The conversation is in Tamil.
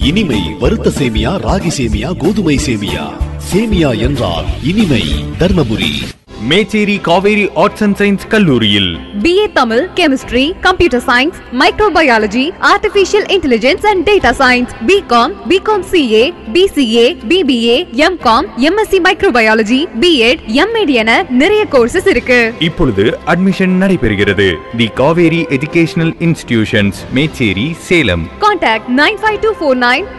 இனிமை வறுத்த சேமியா ராகி சேமியா கோதுமை சேமியா சேமியா என்றால் இனிமை Dharmapuri Mecheri Kaveri arts and science கல்லூரியில் BA Tamil, Chemistry, Computer Science, Microbiology, Artificial Intelligence and Data Science, BCom, BCom CA, BCA, BBA, MCom, MSc Microbiology, B.Ed, M.Ed என நிறைய கோர்சஸ் இருக்கு இப்பொழுது அட்மிஷன் நடைபெறுகிறது the Kaveri educational institutions Mecheri Salem contact nine five two four nine